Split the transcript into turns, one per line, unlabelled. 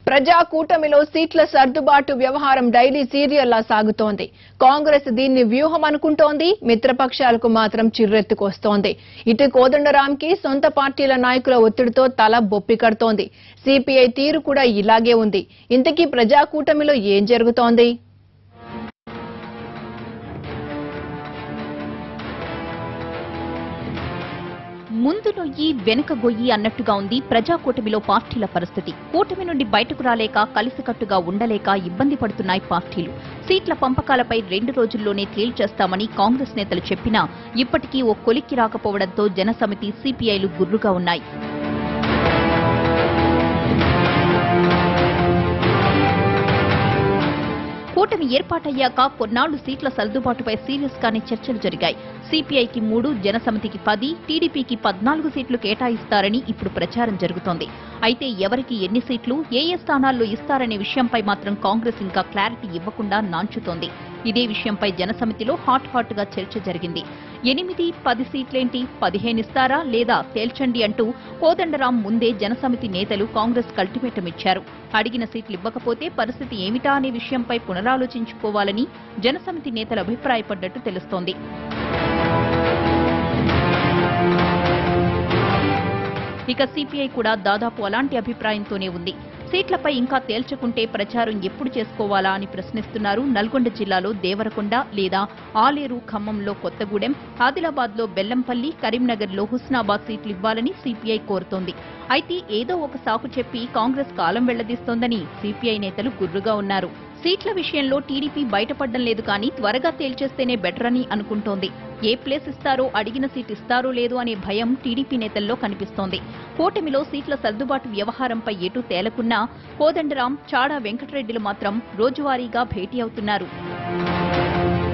ప్రజా కూటమిలో సీట్ల సర్దుబాటు వ్యవహారం డైలీ సీరియల్లా సాగుతోంది కాంగ్రెస్ దీన్ని వ్యూహం అనుకుంటోంది మిత్రపక్షాలకు మాత్రం చిర్రెత్తుకొస్తోంది ఇటు కోదండరాంకి సొంత పార్టీల నాయకుల ఒత్తిడితో తల బొప్పి కడుతోంది సిపిఐ తీరు కూడా ఇలాగే ఉంది ఇంతకీ ప్రజా కూటమిలో ఏం జరుగుతోంది
ముందు నొయ్యి వెనుక గొయ్యి అన్నట్టుగా ఉంది ప్రజా కూటమిలో పార్టీల పరిస్థితి కూటమి నుండి బయటకు రాలేక కలిసికట్టుగా ఉండలేక ఇబ్బంది పడుతున్నాయి పార్టీలు సీట్ల పంపకాలపై రెండు రోజుల్లోనే తేల్చేస్తామని కాంగ్రెస్ నేతలు చెప్పినా ఇప్పటికీ ఓ కొలిక్కి రాకపోవడంతో జనసమితి సిపిఐలు గుర్రుగా ఉన్నాయి కూటమి ఏర్పాటయ్యాక కొన్నాళ్లు సీట్ల సర్దుబాటుపై సీరియస్ గానే చర్చలు జరిగాయి సిపిఐకి మూడు జనసమితికి పది టీడీపీకి పద్నాలుగు సీట్లు కేటాయిస్తారని ఇప్పుడు ప్రచారం జరుగుతోంది అయితే ఎవరికి ఎన్ని సీట్లు ఏ ఏ స్థానాల్లో ఇస్తారనే విషయంపై మాత్రం కాంగ్రెస్ ఇంకా క్లారిటీ ఇవ్వకుండా నాంచుతోంది ఇదే విషయంపై జనసమితిలో హాట్ హాట్ గా చర్చ జరిగింది ఎనిమిది పది సీట్లేంటి పదిహేను ఇస్తారా లేదా తేల్చండి అంటూ కోదండరాం ముందే జనసమితి నేతలు కాంగ్రెస్ కల్టిమేటం ఇచ్చారు అడిగిన సీట్లు ఇవ్వకపోతే పరిస్థితి ఏమిటా అనే విషయంపై పునరాలోచించుకోవాలని జనసమితి నేతలు అభిప్రాయపడ్డట్టు తెలుస్తోంది ఇక సిపిఐ కూడా దాదాపు అలాంటి అభిప్రాయంతోనే ఉంది సీట్లపై ఇంకా తేల్చకుంటే ప్రచారం ఎప్పుడు చేసుకోవాలా అని ప్రశ్నిస్తున్నారు నల్గొండ జిల్లాలో దేవరకొండ లేదా ఆలేరు ఖమ్మంలో కొత్తగూడెం ఆదిలాబాద్లో బెల్లంపల్లి కరీంనగర్లో హుస్నాబాద్ సీట్లు ఇవ్వాలని సిపిఐ కోరుతోంది అయితే ఏదో ఒక సాకు చెప్పి కాంగ్రెస్ కాలం వెళ్లదీస్తోందని సిపిఐ నేతలు గుర్రుగా ఉన్నారు సీట్ల విషయంలో టీడీపీ బయటపడడం లేదు కానీ త్వరగా తేల్చేస్తేనే బెటర్ అని అనుకుంటోంది ఏ ప్లేస్ ఇస్తారో అడిగిన సీట్ ఇస్తారో లేదు అనే భయం టీడీపీ నేతల్లో కనిపిస్తోంది కూటమిలో సీట్ల సర్దుబాటు వ్యవహారంపై ఎటు తేలకున్నా కోదండరాం చాడా వెంకటరెడ్డిలు మాత్రం రోజువారీగా భేటీ అవుతున్నారు